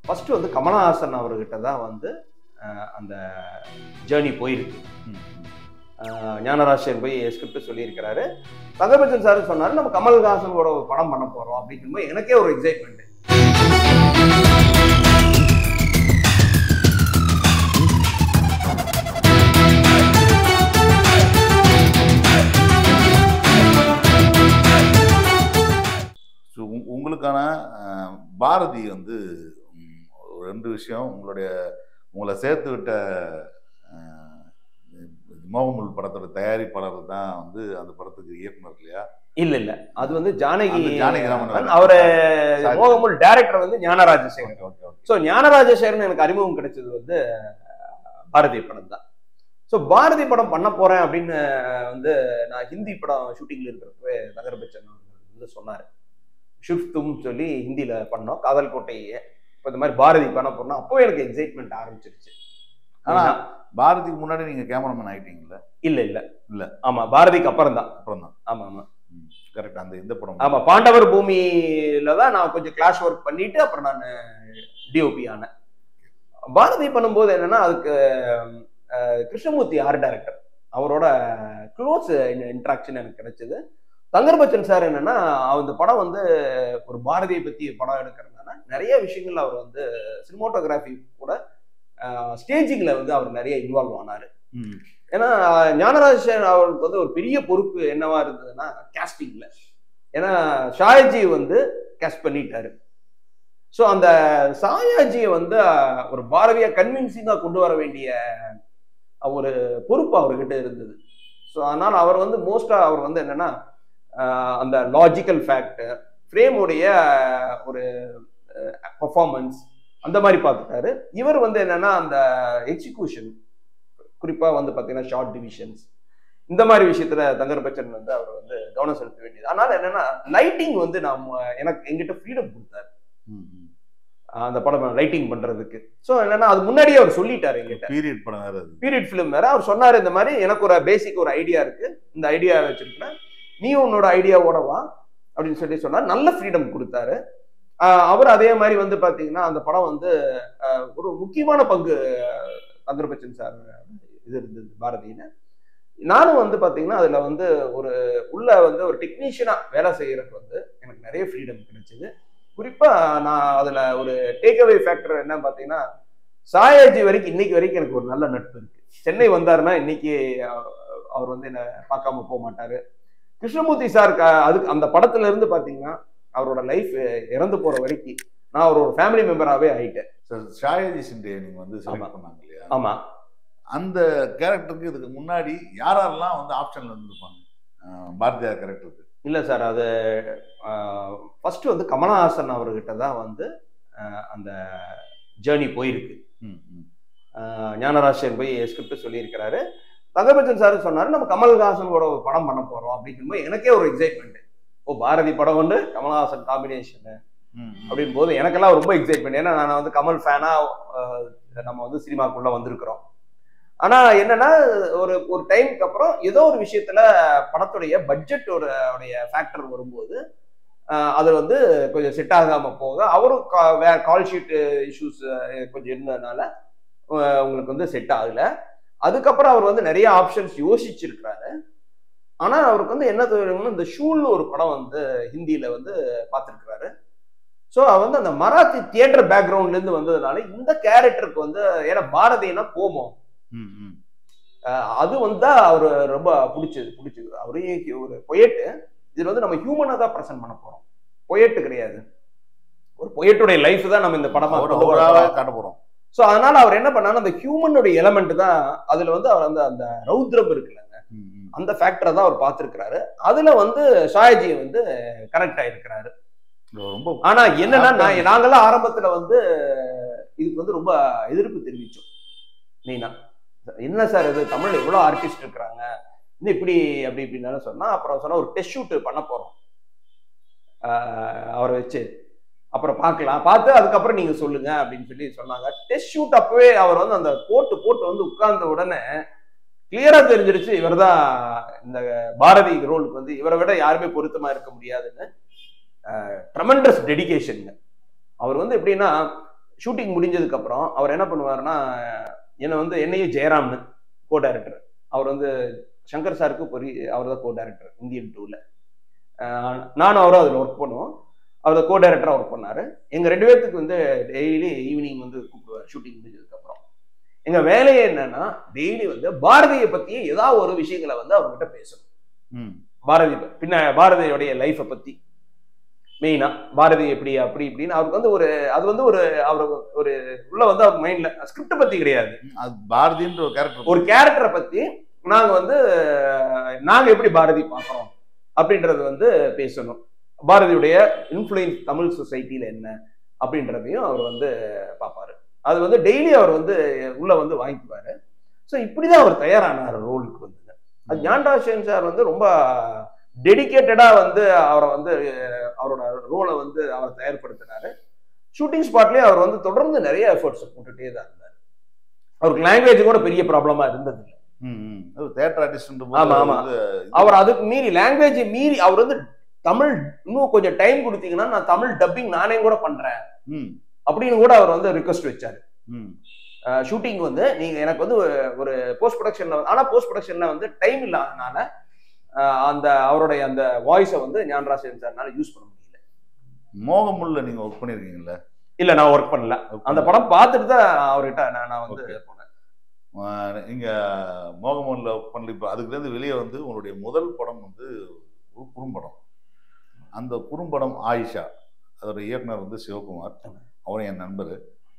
First வந்து கமலஹாசன் அவர்கிட்ட தான் வந்து அஹ், அந்த ஜேர்னி போயிருக்கு ம், அஹ், ஞானராஜன் போய் ஸ்கிரிப்ட் சொல்லியிருக்கிறாரு தங்கபச்சன் சார் சொன்னாரு நம்ம கமல்ஹாசனோட ஒரு படம் பண்ண போறோம் அப்படின்னு போது எனக்கே ஒரு எக்ஸைட்மெண்ட் ஸோ உ- உங்களுக்கான அஹ், பாரதி வந்து ம், ஒரு ரெண்டு விஷயம் உங்களுடைய உங்களை சேர்த்து விட்ட அஹ், மோகமுல் படத்தோட தயாரிப்பாளர் தான் வந்து அந்த படத்துக்கு இயக்குனர் இல்லையா இல்ல இல்ல அது வந்து ஜானகி அந்த ஜானகி ராமன் அவரு Sorry. மோகமுல் டைரக்டர் வந்து Gnanarajasekar okay okay okay so Gnanarajasekaran எனக்கு அறிமுகம் கிடைச்சது வந்து அஹ், பாரதி படம் தான் ஸோ பாரதி படம் பண்ண போறேன் அப்படின்னு வந்து நான் ஹிந்தி படம் ஷூட்டிங்ல இருக்கிறப்பவே நகர் பச்சன் அவர்கள் வந்து சொன்னார் ஷிஃப்ட்டும் சொல்லி ஹிந்தியில பண்ணோம் காதல் கோட்டையே இப்போ இந்த மாதிரி பாரதி பண்ண போறோம் அப்போ எனக்கு எக்ஸைட்மெண்ட் ஆரம்பிச்சிருச்சு ஆனா பாரதிக்கு முன்னாடி நீங்க கேமராமேன் ஆயிட்டீங்கல்ல இல்ல இல்ல இல்ல. ஆமா பாரதிக்கு அப்புறம் தான் அப்புறம் தான் ஆமா ஆமா கரெக்ட் அந்த இந்த படம் ஆமா பாண்டவர் பூமியில தான் நான் கொஞ்சம் கிளாஸ் ஒர்க் பண்ணிட்டு அப்புறம் நான் டிஓபி ஆனேன் பாரதி பண்ணும்போது என்னன்னா அதுக்கு அஹ், கிருஷ்ணமூர்த்தி ஆர்ட் டைரக்டர் அவரோட க்ளோஸ் இன்ட்ராக்ஷன் எனக்கு கிடைச்சது தங்கர் பச்சன் சார் என்னன்னா அந்த படம் வந்து ஒரு பாரதியை பத்தி படம் எடுக்கிறதுனால நிறைய விஷயங்கள் அவர் வந்து சினிமோட்டோகிராஃபி கூட ஸ்டேஜிங்ல வந்து அவர் நிறைய இன்வால்வ் ஆனாரு ம், ஏன்னா ஞானராஜன் அவருக்கு வந்து ஒரு பெரிய பொறுப்பு என்னவா இருந்ததுன்னா கேஸ்டிங்ல ஏன்னா ஷாயஜி வந்து கேஸ்ட் பண்ணிட்டாரு ஸோ அந்த சாயாஜியை வந்து அஹ், ஒரு பாரதிய கன்வின்சிங்கா கொண்டு வர வேண்டிய ஒரு பொறுப்பு அவர்கிட்ட இருந்தது ஸோ அதனால அவர் வந்து மோஸ்டா அவர் வந்து என்னன்னா அஹ், அந்த லாஜிக்கல் ஃபேக்ட் ஃப்ரேமுடைய ஒரு பர்ஃபார்மன்ஸ் அந்த மாதிரி பார்த்துட்டாரு இவர் வந்து என்னன்னா அந்த எக்ஸிக்யூஷன் குறிப்பா வந்து பாத்தீங்கன்னா ஷார்ட் டிவிஷன்ஸ் இந்த மாதிரி விஷயத்துல தங்கர் பச்சன் வந்து அவர் வந்து கவனம் செலுத்த வேண்டியது அதனால என்னன்னா லைட்டிங் வந்து நாம் எனக்கு எங்கிட்ட ஃப்ரீடம் கொடுத்தாரு ம், ம். அந்த படம் லைட்டிங் பண்றதுக்கு ஸோ என்னன்னா அது முன்னாடியே அவர் சொல்லிட்டாரு எங்கிட்ட பீரியட் படம் வேற அது பீரியட் ஃபிலிம் வேற அவர் சொன்னாரு இந்த மாதிரி எனக்கு ஒரு பேசிக் ஒரு ஐடியா இருக்கு இந்த ஐடியா வச்சிருக்கேன் நீ உன்னோட ஐடியாவோட வா அப்படின்னு சொல்லி சொன்னார் நல்ல ஃப்ரீடம் கொடுத்தாரு ஆஹ் அவர் அதே மாதிரி வந்து பாத்தீங்கன்னா அந்த படம் வந்து ஆஹ் ஒரு முக்கியமான பங்கு தங்கர் பச்சன் சார் இது இருந்தது பாரதியில நானும் வந்து பாத்தீங்கன்னா அதுல வந்து ஒரு உள்ள வந்து ஒரு டெக்னீஷியனா வேலை செய்யறதுக்கு வந்து எனக்கு நிறைய ஃப்ரீடம் கிடைச்சது குறிப்பா நான் அதுல ஒரு டேக் அவே ஃபேக்டர் என்ன பாத்தீங்கன்னா சாயாஜி வரைக்கும் இன்னைக்கு வரைக்கும் எனக்கு ஒரு நல்ல நட்பு இருக்கு சென்னை வந்தாருன்னா இன்னைக்கு அஹ், அவர் வந்து என்ன பார்க்காம போக மாட்டாரு கிருஷ்ணமூர்த்தி சார் க- அதுக்கு அந்த படத்துல இருந்து பாத்தீங்கன்னா அவரோட லைஃப் இறந்து போற வரைக்கும் நான் அவரோட ஃபேமிலி மெம்பராகவே ஆயிட்டேன் சார் ஷாயஜி சிண்டே நீங்க வந்து ஆமா. செலக்ட் பண்ணாங்க இல்லையா ஆமா அந்த கேரக்டருக்கு இதுக்கு முன்னாடி யார் யாரெல்லாம் வந்து ஆப்ஷன்ல இருந்திருப்பாங்க அஹ் பாரதியார் கேரக்டருக்கு இல்ல சார் அது ஃபர்ஸ்ட் வந்து கமலஹாசன் அவர்கிட்ட தான் வந்து அஹ், அந்த ஜேர்னி போயிருக்கு ம், ம். அஹ், ஞானராஜன் போய் ஸ்கிரிப்ட் சொல்லியிருக்கிறாரு தங்கபச்சன் சார் சொன்னாரு நம்ம கமல்ஹாசனோட ஒரு படம் பண்ண போறோம் அப்படின்னு போது எனக்கே ஒரு எக்ஸைட்மெண்ட் ஓ பாரதி படம் வந்து கமல்ஹாசன் காம்பினேஷன் ம், ம். அப்படின் போது எனக்கெல்லாம் ரொம்ப எக்ஸைட்மெண்ட் ஏன்னா நான் வந்து கமல் ஃபேனா நம்ம வந்து சினிமாக்குள்ள வந்திருக்கிறோம் ஆனா என்னன்னா ஒரு ஒரு டைமுக்கு அப்புறம் ஏதோ ஒரு விஷயத்துல படத்துடைய பட்ஜெட் ஒரு உடைய ஃபேக்டர் வரும்போது ஆஹ் அது வந்து கொஞ்சம் செட் ஆகாம போக அவரும் கா- வேற கால் ஷீட் இஷ்யூஸ் கொஞ்சம் இருந்ததுனால ஆஹ் உங்களுக்கு வந்து செட் ஆகல அதுக்கப்புறம் அவர் வந்து நிறைய ஆப்ஷன்ஸ் யோசிச்சிருக்கிறாரு ஆனா அவருக்கு வந்து என்ன தோணும்னா இந்த ஷூல்னு ஒரு படம் வந்து ஹிந்தியில வந்து பார்த்துருக்கிறாரு ஸோ வந்து அந்த மராத்தி தியேட்டர் பேக்ரவுண்ட்ல இருந்து வந்ததுனால இந்த கேரக்டருக்கு வந்து ஏன்னா பாரதினா கோபம் ம், ம். அஹ் அது வந்து அவர் ரொம்ப பிடிச்சது பிடிச்சது அவரே ஒரு பொயட்டு இதுல வந்து நம்ம ஹியூமனா தான் ப்ரெசென்ட் பண்ண போறோம் பொயட்டு கிடையாது ஒரு பொயட்டுடைய லைஃப் தான் நம்ம இந்த படமா அவரை அவராவே காட்ட போறோம் ஸோ அதனால அவர் என்ன பண்ணாரு அந்த ஹியூமனுடைய எலமெண்ட் தான் அதுல வந்து அவர் அந்த அந்த ரௌத்ரம் இருக்குல்ல ம், ம். அந்த ஃபேக்டரை தான் அவர் பார்த்திருக்கிறாரு அதுல வந்து ஷாயஜி வந்து கனெக்ட் ஆயிருக்கிறாரு இது ரொம்ப ஆனா என்னன்னா நான் நாங்கெல்லாம் ஆரம்பத்துல வந்து இதுக்கு வந்து ரொம்ப எதிர்ப்பு தெரிவிச்சோம் மெயினா என்ன சார் இது தமிழ்ல எவ்வளவு ஆர்டிஸ்ட் இருக்கிறாங்க இன்னும் இப்படி அப்படி இப்படின்னு சொன்னா அப்புறம் சொன்னா ஒரு டெஸ்ட் ஷூட் பண்ண போறோம் ஆஹ் அவரை வச்சு அப்புறம் பார்க்கலாம் பார்த்து அதுக்கப்புறம் நீங்க சொல்லுங்க அப்படின்னு சொல்லி சொன்னாங்க டெஸ்ட் ஷூட் அப்பவே அவர் வந்து அந்த போட்டு போட்டு வந்து உட்கார்ந்த உடனே கிளியரா தெரிஞ்சிருச்சு இவர்தான் இந்த பாரதி ரோலுக்கு வந்து இவரை விட யாருமே பொருத்தமா இருக்க முடியாதுன்னு ட்ரமெண்டஸ் டெடிகேஷன் அவர் வந்து எப்படின்னா ஷூட்டிங் முடிஞ்சதுக்கு அப்புறம் அவர் என்ன பண்ணுவாருன்னா என்னை வந்து என்னையும் ஜெயராம்னு கோ டைரக்டர் அவர் வந்து சங்கர் சாருக்கு பெரிய அவர் தான் கோ டைரக்டர் இந்தியன் டூவில் நானும் அவரும் அதில் ஒர்க் பண்ணுவோம் அவர் கோ டைரக்டராக ஒர்க் பண்ணாரு எங்கள் ரெண்டு பேர்த்துக்கு வந்து டெய்லி ஈவினிங் வந்து கூப்பிடுவார் ஷூட்டிங் முடிஞ்சதுக்கு அப்புறம் எங்கள் வேலையே என்னன்னா டெய்லி வந்து பாரதியை பற்றியே ஏதாவது ஒரு விஷயங்களை வந்து அவர்கிட்ட பேசணும் ம் பாரதி ப- பின்ன பாரதியோடைய லைஃப்பை பற்றி மெயினா பாரதி எப்படி அப்படி இப்படின்னு அவருக்கு வந்து ஒரு அது வந்து ஒரு அவர் ஒரு உள்ள வந்து அவர் மைண்ட்ல ஸ்கிரிப்ட் பத்தி கிடையாது அது பாரதின்ற ஒரு கேரக்டர் ஒரு கேரக்டரை பத்தி நாங்க வந்து அஹ், நாங்க எப்படி பாரதி பார்க்கறோம் அப்படின்றது வந்து பேசணும் பாரதியுடைய இன்ஃப்ளூயன்ஸ் தமிழ் சொசைட்டில என்ன அப்படின்றதையும் அவர் வந்து பார்ப்பாரு அது வந்து டெய்லி அவர் வந்து உள்ள வந்து வாங்கிக்குவாரு ஸோ இப்படிதான் அவர் தயாரானார் ரோலுக்கு வந்து அது ஞான்ராஜன் சார் வந்து ரொம்ப டெடிகேட்டடா வந்து அவரை வந்து அஹ், அவரோட ரோலை வந்து அவர் தயார்படுத்தினாரு ஷூட்டிங் ஸ்பாட்லயே அவர் வந்து தொடர்ந்து நிறைய எஃபர்ட்ஸ் போட்டுட்டே தான் இருந்தார் அவருக்கு லாங்குவேஜ் கூட பெரிய ப்ராப்ளமா இருந்தது இல்ல. ம் ம் அது தேட்டர் ஆர்டிஸ்ட் ஆமா, ஆமா. அவர் அதுக்கு மீறி லாங்குவேஜ் மீறி அவர் வந்து தமிழ் இன்னும் கொஞ்சம் டைம் கொடுத்தீங்கன்னா நான் தமிழ் டப்பிங் நானே கூட பண்றேன் ம் அப்படின்னு கூட அவர் வந்து ரிக்வஸ்ட் வச்சாரு ம் ஷூட்டிங் வந்து நீங்க எனக்கு வந்து ஒரு- ஒரு போஸ்ட் ப்ரொடக்ஷன்ல ஆனா போஸ்ட் ப்ரொடக்ஷன்ல வந்து டைம் இல்லாதனால அஹ், அந்த அவருடைய அந்த வாய்ஸை வந்து ஞானராஜன் சார்னால யூஸ் பண்ண முடியல மோகமுள்ள நீங்க ஒர்க் பண்ணிருக்கீங்கல்ல இல்ல நான் ஒர்க் பண்ணல அந்த படம் பார்த்துட்டு தான் அவர்கிட்ட நான் நான் வந்து Okay. போனேன் ஆஹ் இங்க மோகமோகன்ல ஒர்க் பண்ணல இப்போ அதுக்குலேருந்து வெளியே வந்து உங்களுடைய முதல் படம் வந்து ஒரு குறும்படம் அந்த குறும்படம் ஆயிஷா அதோட இயக்குனர் வந்து சிவகுமார் அவர் என் நண்பர்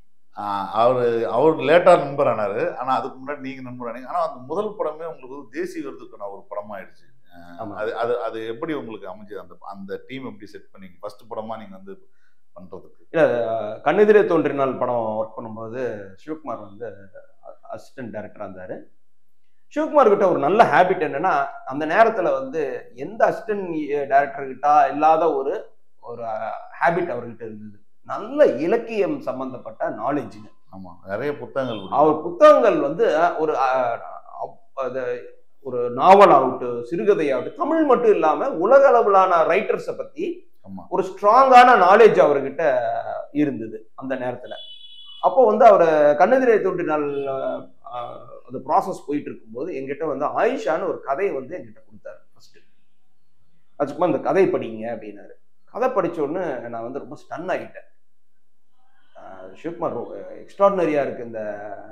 அவர் அவர் லேட்டாக நண்பர் ஆனார் ஆனால் அதுக்கு முன்னாடி நீங்கள் நண்பர் ஆனீங்க ஆனால் அந்த முதல் படமே உங்களுக்கு வந்து தேசிய விருதுக்கான ஒரு படமாயிடுச்சு ஆஹ் ஆமா. அது அது அது எப்படி உங்களுக்கு அமைஞ்சது அந்த அந்த டீம் எப்படி செட் பண்ணீங்க ஃபர்ஸ்ட் படமா நீங்கள் வந்து பண்ணுறதுக்கு இல்ல அஹ், கண்ணெதிரே தோன்றினால் படம் ஒர்க் பண்ணும்போது சிவகுமார் வந்து அசிஸ்டன்ட் டைரக்டரா இருந்தாரு சிவகுமார் கிட்ட ஒரு நல்ல ஹேபிட் என்னன்னா அந்த நேரத்துல வந்து எந்த அசிஸ்டன்ட் டைரக்டர் கிட்ட இல்லாத ஒரு ஒரு ஹேபிட் அவர்கிட்ட இருந்தது நல்ல இலக்கியம் சம்பந்தப்பட்ட நாலேஜுங்க ஆமாம் நிறைய புத்தகங்கள் படிப்பீங்க. அவர் புத்தகங்கள் வந்து அஹ், ஒரு அஹ், அப்- அது ஒரு நாவல் ஆகட்டும் சிறுகதை ஆகட்டும் தமிழ் மட்டும் இல்லாம உலக அளவிலான ரைட்டர்ஸை பத்தி ஆமா. ஒரு ஸ்ட்ராங்கான நாலேஜ் அவர்கிட்ட இருந்தது அந்த நேரத்துல அப்போ வந்து அவர் கண்ணெதிரே தோன்றினால் அஹ், அந்த ப்ராசஸ் போயிட்டு இருக்கும்போது எங்கிட்ட வந்து ஆயிஷான்னு ஒரு கதையை வந்து என்கிட்ட கொடுத்தாரு ஃபர்ஸ்ட் அதுக்குமா இந்த கதை படிங்க அப்படின்னாரு கதை படிச்ச உடனே நான் வந்து ரொம்ப ஸ்டன் ஆகிட்டேன் அஹ் சிவகுமார் எக்ஸ்ட்ராடினரியா இருக்கு இந்த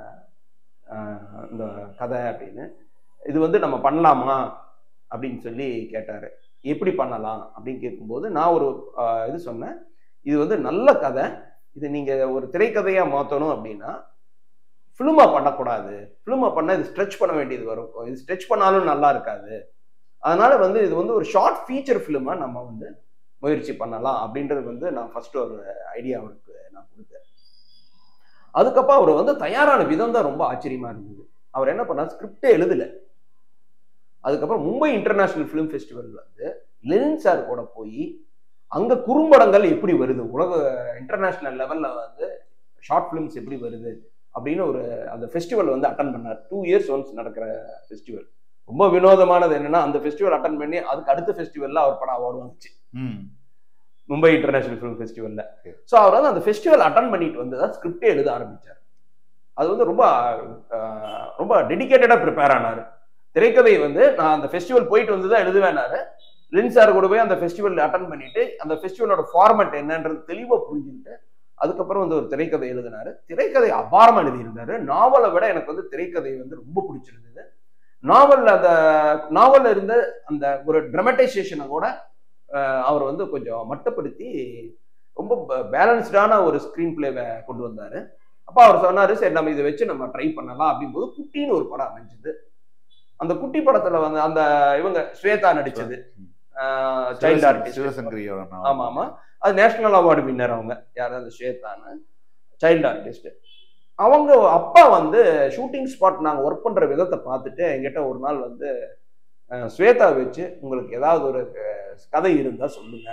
அஹ், இந்த கதை அப்படின்னு இது வந்து நம்ம பண்ணலாமா அப்படின்னு சொல்லி கேட்டாரு எப்படி பண்ணலாம் அப்படின்னு கேட்கும்போது நான் ஒரு அஹ், இது சொன்னேன் இது வந்து நல்ல கதை இது நீங்க ஒரு திரைக்கதையா மாத்தணும் அப்படின்னா ஃபிலிமா பண்ணக்கூடாது ஃபிலிமா பண்ணா இது ஸ்ட்ரெச் பண்ண வேண்டியது வரும் இது ஸ்ட்ரெச் பண்ணாலும் நல்லா இருக்காது அதனால வந்து இது வந்து ஒரு ஷார்ட் ஃபீச்சர் ஃபிலிமா நம்ம வந்து முயற்சி பண்ணலாம் அப்படின்றது வந்து நான் ஃபர்ஸ்ட் ஒரு ஐடியா அவருக்கு நான் கொடுத்தேன் அதுக்கப்புறம் அவர் வந்து தயாரான விதம் தான் ரொம்ப ஆச்சரியமா இருந்தது அவர் என்ன பண்ணார் ஸ்கிரிப்டே எழுதல அதுக்கப்புறம் மும்பை இன்டர்நேஷனல் ஃபிலிம் ஃபெஸ்டிவல் வந்து லெனின் சார் கூட போய் அங்க குறும்படங்கள் எப்படி வருது உலக இன்டர்நேஷனல் லெவல்ல வந்து ஷார்ட் ஃபிலிம்ஸ் எப்படி வருது அப்படின்னு ஒரு அந்த ஃபெஸ்டிவல் வந்து அட்டன் பண்ணார் டூ இயர்ஸ் ஒன்ஸ் நடக்கிற ஃபெஸ்டிவல் ரொம்ப வினோதமானது என்னன்னா அந்த ஃபெஸ்டிவல் அட்டன் பண்ணி அதுக்கு அடுத்த ஃபெஸ்டிவல்ல அவர் படம் அவார்டு வந்துச்சு ம் மும்பை இன்டர்நேஷனல் ஃபிலிம் ஃபெஸ்டிவல்ல Okay. ஸோ அவர் வந்து அந்த ஃபெஸ்டிவல் அட்டன் பண்ணிட்டு வந்து தான் ஸ்கிரிப்டே எழுத ஆரம்பிச்சார் அது வந்து ரொம்ப ஆஹ், ரொம்ப டெடிகேட்டடாக ப்ரிப்பேர் ஆனார் திரைக்கதை வந்து நான் அந்த ஃபெஸ்டிவல் போயிட்டு வந்து தான் எழுதுவேனாரு லின் சார் கூட போய் அந்த ஃபெஸ்டிவல் அட்டன் பண்ணிட்டு அந்த ஃபெஸ்டிவலோட ஃபார்மட் என்னன்றது தெளிவாக புரிஞ்சுக்கிட்டு அதுக்கப்புறம் வந்து ஒரு திரைக்கதை எழுதினாரு திரைக்கதை அபாரமா எழுதியிருந்தாரு நாவலை விட எனக்கு வந்து திரைக்கதை வந்து ரொம்ப பிடிச்சிருந்தது நாவல்ல அந்த நாவல்ல இருந்த அந்த ஒரு ட்ரமடைசேஷனை கூட அஹ், அவர் வந்து கொஞ்சம் மட்டுப்படுத்தி ரொம்ப பேலன்ஸ்டான ஒரு ஸ்க்ரீன் பிளேவை கொண்டு வந்தாரு அப்போ அவர் சொன்னாரு சரி நம்ம இதை வச்சு நம்ம ட்ரை பண்ணலாம் அப்படிங்கும்போது குட்டின்னு ஒரு படம் அமைஞ்சது அந்த குட்டி படத்துல வந்து அந்த இவங்க ஸ்வேதா நடிச்சது சைல்ட் ஆர்டிஸ்ட் சிவசங்கரியோட நாவல். ஆமா ஆமா அது நேஷனல் அவார்டு வின்னர் அவங்க யார் அந்த ஸ்வேதான்னு சைல்டு ஆர்டிஸ்ட் அவங்க அப்பா வந்து ஷூட்டிங் ஸ்பாட் நாங்கள் ஒர்க் பண்ற விதத்தை பார்த்துட்டு என்கிட்ட ஒரு நாள் வந்து அஹ், ஸ்வேதா வச்சு உங்களுக்கு ஏதாவது ஒரு அஹ், கதை இருந்தா சொல்லுங்க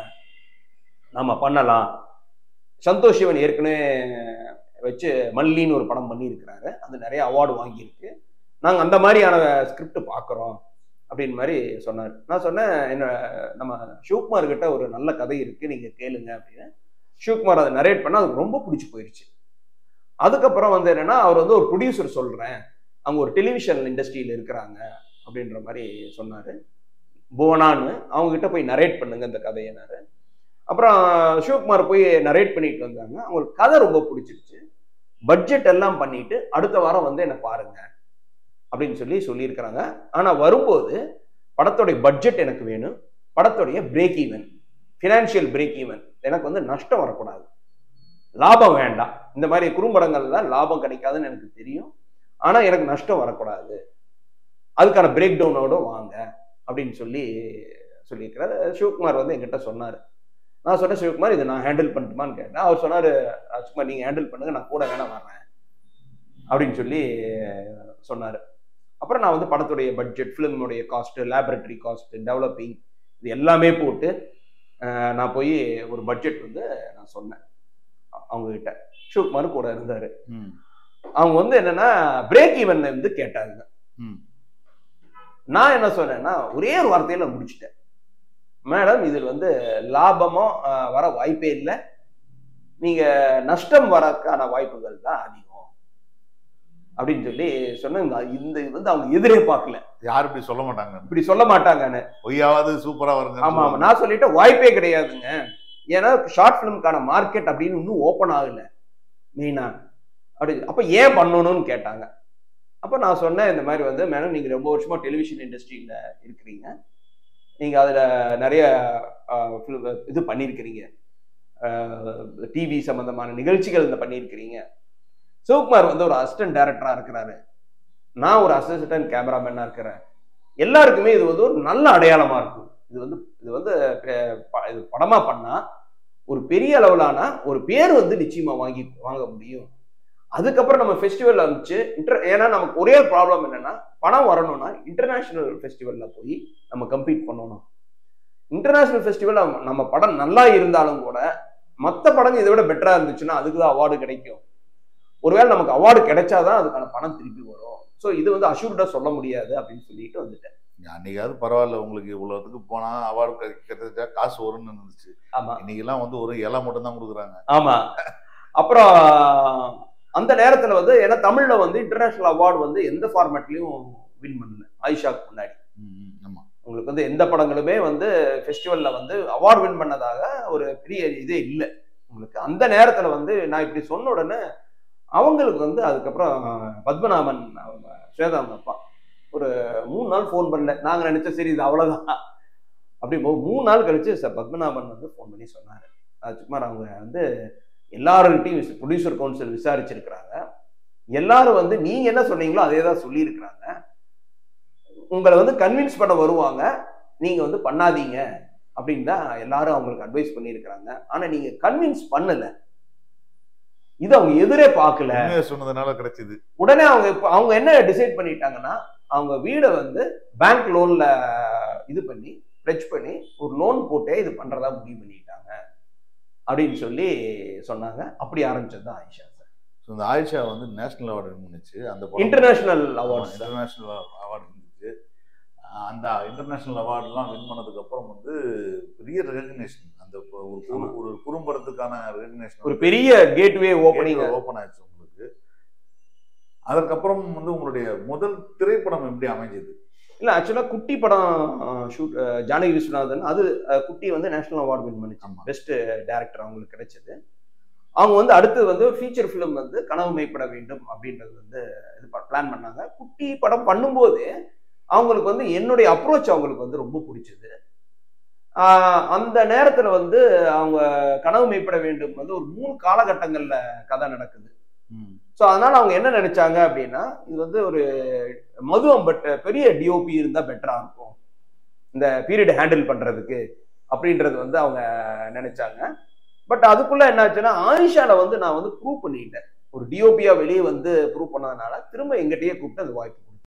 நாம பண்ணலாம் சந்தோஷ் சிவன் ஏற்கனவே வச்சு மல்லின்னு ஒரு படம் பண்ணியிருக்கிறாரு அது நிறைய அவார்டு வாங்கியிருக்கு நாங்கள் அந்த மாதிரியான ஸ்கிரிப்ட் பார்க்குறோம் அப்படின்னு மாதிரி சொன்னார் நான் சொன்னேன் என்ன நம்ம சிவகுமார் கிட்ட ஒரு நல்ல கதை இருக்கு நீங்க கேளுங்க அப்படின்னு சிவகுமார் அதை நரேட் பண்ண அதுக்கு ரொம்ப பிடிச்சி போயிடுச்சு அதுக்கப்புறம் வந்து என்னன்னா அவர் வந்து ஒரு ப்ரொடியூசர் சொல்றேன் அவங்க ஒரு டெலிவிஷன் இண்டஸ்ட்ரியில் இருக்கிறாங்க அப்படின்ற மாதிரி சொன்னாரு புவனான்னு அவங்க கிட்ட போய் நரேட் பண்ணுங்க இந்த கதையினாரு அப்புறம் சிவகுமார் போய் நரேட் பண்ணிட்டு வந்தாங்க அவங்களுக்கு கதை ரொம்ப பிடிச்சிருச்சு பட்ஜெட் எல்லாம் பண்ணிட்டு அடுத்த வாரம் வந்து என்னை பாருங்க அப்படின்னு சொல்லி சொல்லியிருக்கிறாங்க ஆனா வரும்போது படத்தோடைய பட்ஜெட் எனக்கு வேணும் படத்தோடைய break even financial break even எனக்கு வந்து நஷ்டம் வரக்கூடாது லாபம் வேண்டாம் இந்த மாதிரி குறும்படங்கள்ல லாபம் கிடைக்காதுன்னு எனக்கு தெரியும் ஆனா எனக்கு நஷ்டம் வரக்கூடாது அதுக்கான பிரேக் டவுனோட வாங்க அப்படின்னு சொல்லி சொல்லியிருக்கிறார் சிவகுமார் வந்து என்கிட்ட சொன்னார் நான் சொன்னேன் சிவகுமார் இதை நான் ஹேண்டில் பண்ணட்டுமான்னு கேட்டேன் அவர் சொன்னார் ராஜ்குமார் நீங்கள் ஹேண்டில் பண்ணுங்க நான் கூட வேணா வர்றேன் அப்படின்னு சொல்லி சொன்னார் அப்புறம் நான் வந்து படத்துடைய பட்ஜெட் ஃபிலிமுடைய காஸ்ட்டு லேபரட்டரி காஸ்ட்டு டெவலப்பிங் இது எல்லாமே போட்டு அஹ், நான் போய் ஒரு பட்ஜெட் வந்து நான் சொன்னேன் அவங்க கிட்ட சிவகுமார் கூட இருந்தார் ம் அவங்க வந்து என்னன்னா பிரேக் ஈவன் வந்து கேட்டாங்க ம் நான் என்ன சொன்னேன்னா ஒரே ஒரு வார்த்தையில முடிச்சிட்டேன் மேடம் இதில் வந்து லாபமோ அஹ், வர வாய்ப்பே இல்லை நீங்க நஷ்டம் வரக்கான வாய்ப்புகள் தான் அதிகம் அப்படின்னு சொல்லி சொன்னாங்க இந்த இது வந்து அவங்க எதிரே பார்க்கல யாரும் இப்படி சொல்ல மாட்டாங்க இப்படி சொல்ல மாட்டாங்கன்னு பொய்யாவது சூப்பரா வருங்க ஆமா ஆமா நான் சொல்லிட்டேன் வாய்ப்பே கிடையாதுங்க ஏன்னா ஷார்ட் ஃபிலிம்க்கான மார்க்கெட் அப்படின்னு இன்னும் ஓப்பன் ஆகல மெயினா அப்படி அப்ப ஏன் பண்ணணும்னு கேட்டாங்க அப்ப நான் சொன்னேன் இந்த மாதிரி வந்து மேடம் நீங்க ரொம்ப வருஷமா டெலிவிஷன் இண்டஸ்ட்ரியில இருக்கிறீங்க நீங்க அதுல நிறைய ஆஹ், film- இது பண்ணியிருக்கிறீங்க டிவி சம்பந்தமான நிகழ்ச்சிகள் இந்த பண்ணியிருக்கிறீங்க சிவகுமார் வந்து ஒரு அசிஸ்டன்ட் டைரக்டரா இருக்கிறாரு நான் ஒரு அசிஸ்டன்ட் கேமராமேனா இருக்கிறேன் எல்லாருக்குமே இது வந்து ஒரு நல்ல அடையாளமா இருக்கும் இது வந்து இது வந்து அஹ், ப- இது படமா பண்ணா ஒரு பெரிய அளவிலான ஒரு பேர் வந்து நிச்சயமா வாங்கி வாங்க முடியும் அதுக்கப்புறம் நம்ம ஃபெஸ்டிவல் அமைச்சு இன்டர் ஏன்னா நமக்கு ஒரே ப்ராப்ளம் என்னன்னா பணம் வரணும்னா இன்டர்நேஷனல் ஃபெஸ்டிவல்ல போய் நம்ம கம்பீட் பண்ணணும் இன்டர்நேஷனல் ஃபெஸ்டிவல் நம்ம படம் நல்லா இருந்தாலும் கூட மற்ற படங்கள் இதை விட பெட்டரா இருந்துச்சுன்னா அதுக்கு தான் அவார்டு கிடைக்கும் ஒருவேளை நமக்கு அவார்டு கிடைச்சாதான் அதுக்கான பணம் திருப்பி வரும் ஸோ இது வந்து அஷூர்டா சொல்ல முடியாது அப்படின்னு சொல்லிட்டு வந்துட்டேன் அன்னைக்காவது பரவாயில்ல உங்களுக்கு இவ்வளவுக்கு போனா அவார்டு கிடைச்சா காசு வரும்னு இருந்துச்சு ஆமா இன்னைக்கு எல்லாம் வந்து ஒரு இலை மட்டும் தான் கொடுக்குறாங்க ஆமா அப்புறம் அந்த நேரத்துல வந்து ஏன்னா தமிழ்ல வந்து இன்டர்நேஷனல் அவார்டு வந்து எந்த ஃபார்மேட்லயும் வின் பண்ணல ஆயிஷாக்கு முன்னாடி ம், ம், ஆமா உங்களுக்கு வந்து எந்த படங்களுமே வந்து ஃபெஸ்டிவல்ல வந்து அவார்டு வின் பண்ணதாக ஒரு பெரிய இதே இல்லை உங்களுக்கு அந்த நேரத்துல வந்து நான் இப்படி சொன்ன உடனே அவங்களுக்கு வந்து அதுக்கப்புறம் பத்மநாபன் அவங்க ஸ்வேதா அவங்க அப்பா ஒரு மூணு நாள் ஃபோன் பண்ணல நாங்க நினைச்சோம் சரி இது அவ்வளவுதான் அப்படி மூ- மூணு நாள் கழிச்சு சார் பத்மநாபன் வந்து ஃபோன் பண்ணி சொன்னாரு ராஜ்குமார் அவங்க வந்து எல்லாருக்கிட்டையும் ப்ரொடியூசர் கவுன்சில் விசாரிச்சிருக்கிறாங்க எல்லாரும் வந்து நீங்க என்ன சொன்னீங்களோ அதே தான் சொல்லியிருக்கிறாங்க உங்களை வந்து கன்வின்ஸ் பண்ண வருவாங்க நீங்க வந்து பண்ணாதீங்க அப்படின்னு தான் எல்லாரும் அவங்களுக்கு அட்வைஸ் பண்ணியிருக்கிறாங்க ஆனா நீங்க கன்வின்ஸ் பண்ணல இது அவங்க எதிரே பார்க்கல உண்மையை சொன்னதுனால கிடைச்சது உடனே அவங்க இப்ப அவங்க என்ன டிசைட் பண்ணிட்டாங்கன்னா அவங்க வீடை வந்து பேங்க் லோன்ல இது பண்ணி பிளெச் பண்ணி ஒரு லோன் போட்டே இது பண்றதா முடிவு பண்ணிட்டாங்க அப்படின்னு சொல்லி சொன்னாங்க அப்படி ஆரம்பிச்சது தான் ஆயிஷா சார் ஸோ இந்த ஆயிஷா வந்து நேஷனல் அவார்டு வின் பண்ணுச்சு அந்த இன்டர்நேஷனல் அவார்ட்ஸ் இன்டர்நேஷனல் அவார்டு இருந்துச்சு அஹ் அந்த இன்டர்நேஷனல் அவார்டுலாம் வின் பண்ணதுக்கு அப்புறம் வந்து பெரிய ரெகக்னேஷன் அந்த ப- ஒரு குறு- ஆமா. ஒரு குறும்படத்துக்கான ரெகக்னேஷன் ஒரு பெரிய கேட்வே ஓப்பனிங் ஓப்பன் ஆயிடுச்சு உங்களுக்கு அதற்கப்புறம் வந்து உங்களுடைய முதல் திரைப்படம் எப்படி அமைஞ்சது இல்ல ஆக்சுவலா குட்டி படம் ஷூட் ஜானகி விஸ்வநாதன் அது அஹ், குட்டி வந்து நேஷனல் அவார்டு வின் பண்ணிச்சு ஆமா. பெஸ்ட் டைரக்டர் அவங்களுக்கு கிடைச்சது அவங்க வந்து அடுத்து வந்து ஃபீச்சர் ஃபிலிம் வந்து கனவு மெய்ப்பட வேண்டும் அப்படின்றது வந்து இது பிளான் பண்ணாங்க குட்டி படம் பண்ணும்போது அவங்களுக்கு வந்து என்னுடைய அப்ரோச் அவங்களுக்கு வந்து ரொம்ப பிடிச்சது ஆஹ் அந்த நேரத்துல வந்து அவங்க கனவு மெய்ப்பட வேண்டும் வந்து ஒரு மூணு காலகட்டங்கள்ல கதை நடக்குது ம். ஸோ அதனால அவங்க என்ன நினைச்சாங்க அப்படின்னா இது வந்து ஒரு மது அம்பட் பெரிய டிஓபி இருந்தா பெட்டரா இருக்கும் இந்த பீரியட் ஹேண்டில் பண்றதுக்கு அப்படின்றது வந்து அவங்க நினைச்சாங்க பட் அதுக்குள்ள என்னாச்சுன்னா ஆயிஷால வந்து நான் வந்து ப்ரூவ் பண்ணிட்டேன் ஒரு டிஓபியா வெளியே வந்து ப்ரூவ் பண்ணதுனால திரும்ப எங்கிட்டயே கூப்பிட்டு அது வாய்ப்பு கொடுத்தாங்க